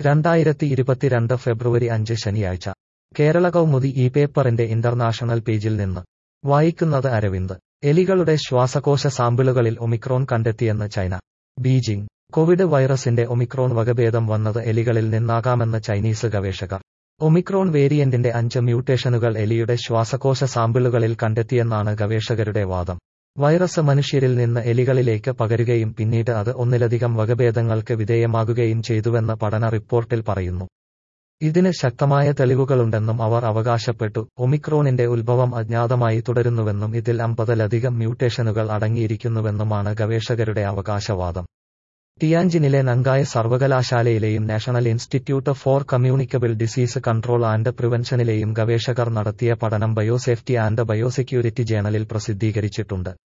രണ്ടായിരത്തി ഇരുപത്തിരണ്ട് ഫെബ്രുവരി അഞ്ച് ശനിയാഴ്ച കേരള കൗമുദി ഈ പേപ്പറിന്റെ ഇന്റർനാഷണൽ പേജിൽ നിന്ന് വായിക്കുന്നത് അരവിന്ദ് എലികളുടെ ശ്വാസകോശ സാമ്പിളുകളിൽ ഒമിക്രോൺ കണ്ടെത്തിയെന്ന് ചൈന ബീജിംഗ് കോവിഡ് വൈറസിന്റെ ഒമിക്രോൺ വകഭേദം വന്നത് എലികളിൽ നിന്നാകാമെന്ന് ചൈനീസ് ഗവേഷകർ ഒമിക്രോൺ വേരിയന്റിന്റെ അഞ്ച് മ്യൂട്ടേഷനുകൾ എലിയുടെ ശ്വാസകോശ സാമ്പിളുകളിൽ കണ്ടെത്തിയെന്നാണ് ഗവേഷകരുടെ വാദം വൈറസ് മനുഷ്യരിൽ നിന്ന് എലികളിലേക്ക് പകരുകയും പിന്നീട് അത് ഒന്നിലധികം വകഭേദങ്ങൾക്ക് വിധേയമാകുകയും ചെയ്തുവെന്ന് പഠന റിപ്പോർട്ടിൽ പറയുന്നു ഇതിന് ശക്തമായ തെളിവുകളുണ്ടെന്നും അവർ അവകാശപ്പെട്ടു ഒമിക്രോണിന്റെ ഉത്ഭവം അജ്ഞാതമായി തുടരുന്നുവെന്നും ഇതിൽ അമ്പതിലധികം മ്യൂട്ടേഷനുകൾ അടങ്ങിയിരിക്കുന്നുവെന്നുമാണ് ഗവേഷകരുടെ അവകാശവാദം ടിയാൻജിനിലെ നങ്കായ സർവകലാശാലയിലെയും national institute for communicable disease control and പ്രിവെൻഷനിലെയും ഗവേഷകർ നടത്തിയ പഠനം ബയോസേഫ്റ്റി ആൻഡ് ബയോസെക്യൂരിറ്റി ജേണലിൽ പ്രസിദ്ധീകരിച്ചിട്ടുണ്ട്